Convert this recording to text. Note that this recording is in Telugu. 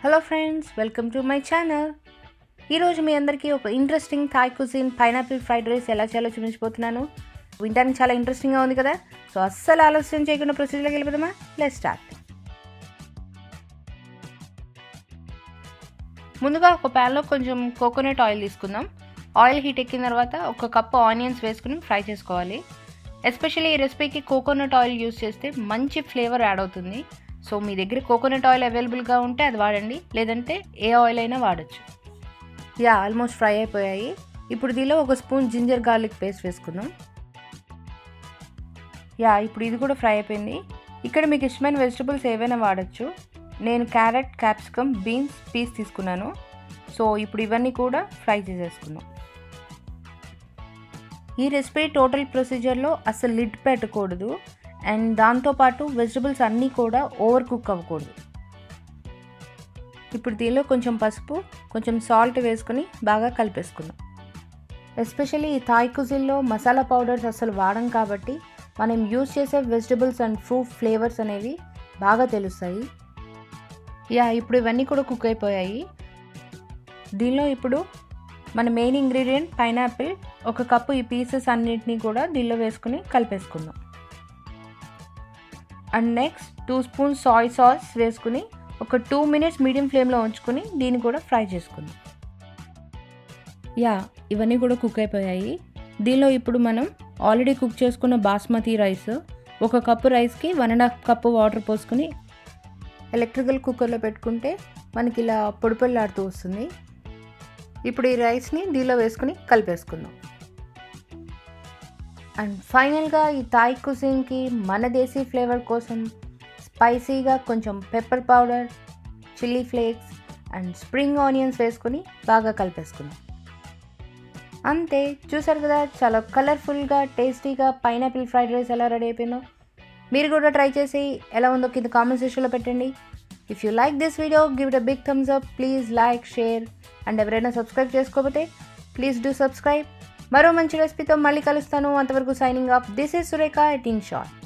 hello friends welcome to my channel ఈరోజు మీ అందరికీ ఒక interesting Thai cuisine pineapple fried rice ఎలా చేయాలో చూపించబోతున్నాను వినడానికి చాలా ఇంట్రెస్టింగ్గా ఉంది కదా సో అస్సలు ఆలస్యం చేయకుండా ప్రొసీజర్లోకి వెళ్ళిపోదామా లెట్ స్టార్ట్ ముందుగా ఒక ప్యాన్లో కొంచెం కోకోనట్ ఆయిల్ తీసుకుందాం ఆయిల్ హీట్ ఎక్కిన తర్వాత ఒక కప్పు ఆనియన్స్ వేసుకుని ఫ్రై చేసుకోవాలి ఎస్పెషల్లీ ఈ రెసిపీకి కోకోనట్ ఆయిల్ యూస్ చేస్తే మంచి ఫ్లేవర్ యాడ్ అవుతుంది సో మీ దగ్గర కోకోనట్ ఆయిల్ అవైలబుల్గా ఉంటే అది వాడండి లేదంటే ఏ ఆయిల్ అయినా వాడచ్చు యా ఆల్మోస్ట్ ఫ్రై అయిపోయాయి ఇప్పుడు దీనిలో ఒక స్పూన్ జింజర్ గార్లిక్ పేస్ట్ వేసుకుందాం యా ఇప్పుడు ఇది కూడా ఫ్రై అయిపోయింది ఇక్కడ మీకు ఇష్టమైన వెజిటబుల్స్ ఏవైనా వాడచ్చు నేను క్యారెట్ క్యాప్సికమ్ బీన్స్ పీస్ తీసుకున్నాను సో ఇప్పుడు ఇవన్నీ కూడా ఫ్రై చేసేసుకుందాం ఈ రెసిపీ టోటల్ ప్రొసీజర్లో అసలు లిడ్ పెట్టకూడదు అండ్ దాంతోపాటు వెజిటబుల్స్ అన్నీ కూడా ఓవర్ కుక్ అవ్వకూడదు ఇప్పుడు దీనిలో కొంచెం పసుపు కొంచెం సాల్ట్ వేసుకొని బాగా కలిపేసుకుందాం ఎస్పెషల్లీ ఈ థాయ్ కుజిల్లో మసాలా పౌడర్స్ అసలు వాడం కాబట్టి మనం యూస్ చేసే వెజిటబుల్స్ అండ్ ఫ్రూట్ ఫ్లేవర్స్ అనేవి బాగా తెలుస్తాయి యా ఇప్పుడు ఇవన్నీ కూడా కుక్ అయిపోయాయి దీనిలో ఇప్పుడు మన మెయిన్ ఇంగ్రీడియంట్ పైనాపిల్ ఒక కప్పు ఈ పీసెస్ అన్నిటినీ కూడా దీనిలో వేసుకుని కలిపేసుకుందాం and next two spoons soy sauce వేసుకుని ఒక టూ మినిట్స్ మీడియం ఫ్లేమ్లో ఉంచుకొని దీన్ని కూడా ఫ్రై చేసుకుందాం యా ఇవన్నీ కూడా కుక్ అయిపోయాయి దీనిలో ఇప్పుడు మనం ఆల్రెడీ కుక్ చేసుకున్న బాస్మతి రైస్ ఒక కప్పు రైస్కి one and half cup water పోసుకొని ఎలక్ట్రికల్ కుక్కర్లో పెట్టుకుంటే మనకి ఇలా పొడి పొడిలాడుతూ వస్తుంది ఇప్పుడు ఈ రైస్ని దీనిలో వేసుకుని కలిపేసుకుందాం అండ్ ఫైనల్గా ఈ థాయ్ కుజిన్కి మన దేశీ ఫ్లేవర్ కోసం స్పైసీగా కొంచెం pepper powder chilli flakes and spring onions వేసుకొని బాగా కలిపేసుకుందాం అంతే చూసారు కదా చాలా కలర్ఫుల్గా టేస్టీగా పైనాపిల్ ఫ్రైడ్ రైస్ ఎలా రెడీ అయిపోయిందో మీరు కూడా ట్రై చేసి ఎలా ఉందో కింద కామెంట్ సెక్షన్లో పెట్టండి if you like this video give it a big thumbs up please like share and ఎవరైనా సబ్స్క్రైబ్ చేసుకోకపోతే ప్లీజ్ డూ సబ్స్క్రైబ్ మరో మంచి రెసిపీతో మళ్ళీ కలుస్తాను అంతవరకు signing off this is Surekha at in short